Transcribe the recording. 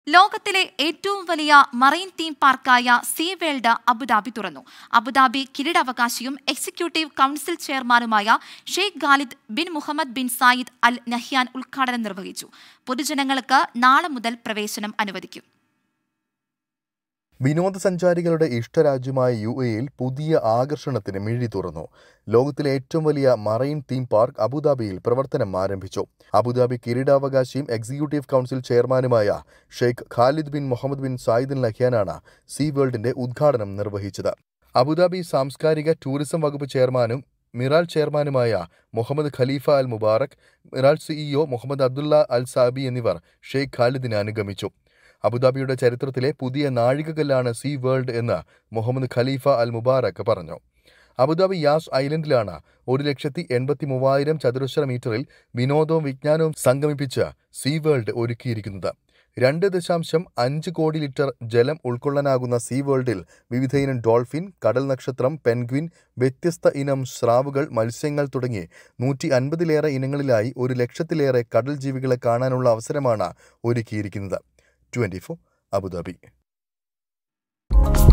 ലോകത്തിലെ ഏറ്റവും വലിയ മറൈൻ തീം പാർക്കായ സീ വേൾഡ് അബുദാബി തുറന്നു അബുദാബി കിരീടാവകാശിയും എക്സിക്യൂട്ടീവ് കൗൺസിൽ ചെയർമാനുമായ Sheikh Khalid bin Mohammed bin Zayed Al Nahyan ഉദ്ഘാടനം നിർവഹിച്ചു പൊതുജനങ്ങൾക്ക് നാളെ മുതൽ പ്രവേശനം അനുവദിക്കും വിനോദസഞ്ചാരികളുടെ ഇഷ്ടരാജ്യമായ യു എയിൽ പുതിയ ആകർഷണത്തിന് മിഴി തുറന്നു ലോകത്തിലെ ഏറ്റവും വലിയ മറൈൻ തീം പാർക്ക് അബുദാബിയിൽ പ്രവർത്തനം ആരംഭിച്ചു അബുദാബി കിരീടാവകാശിയും എക്സിക്യൂട്ടീവ് കൗൺസിൽ ചെയർമാനുമായ Sheikh Khalid bin Mohammed bin Zayed ലഹ്യാനാണ് സീ വേൾഡിന്റെ ഉദ്ഘാടനം നിർവഹിച്ചത് അബുദാബി സാംസ്കാരിക ടൂറിസം വകുപ്പ് ചെയർമാനും മിറാൽ ചെയർമാനുമായ Mohammed Khalifa Al Mubarak Miral CEO Mohammed Abdullah Al Zaabi എന്നിവർ ഷെയ്ഖ് ഖാലിദിനെ അനുഗമിച്ചു അബുദാബിയുടെ ചരിത്രത്തിലെ പുതിയ നാഴികകല്ലാണ് സീ വേൾഡ് എന്ന് മുഹമ്മദ് ഖലീഫ അൽ മുബാറക് പറഞ്ഞു അബുദാബി യാസ് ഐലൻഡിലാണ് ഒരു ലക്ഷത്തി എൺപത്തി മൂവായിരം ചതുരശ്ര മീറ്ററിൽ വിനോദവും വിജ്ഞാനവും സംഗമിപ്പിച്ച് സീ വേൾഡ് ഒരുക്കിയിരിക്കുന്നത് രണ്ട് ദശാംശം അഞ്ച് കോടി ലിറ്റർ ജലം ഉൾക്കൊള്ളാനാകുന്ന സീ വേൾഡിൽ വിവിധയിനം ഡോൾഫിൻ കടൽ നക്ഷത്രം പെൻഗ്വിൻ വ്യത്യസ്ത ഇനം സ്രാവുകൾ മത്സ്യങ്ങൾ തുടങ്ങി നൂറ്റി അൻപതിലേറെ ഇനങ്ങളിലായി ഒരു ലക്ഷത്തിലേറെ കടൽ ജീവികളെ കാണാനുള്ള അവസരമാണ് ഒരുക്കിയിരിക്കുന്നത് ട്വന്റി ഫോർ അബുദാബി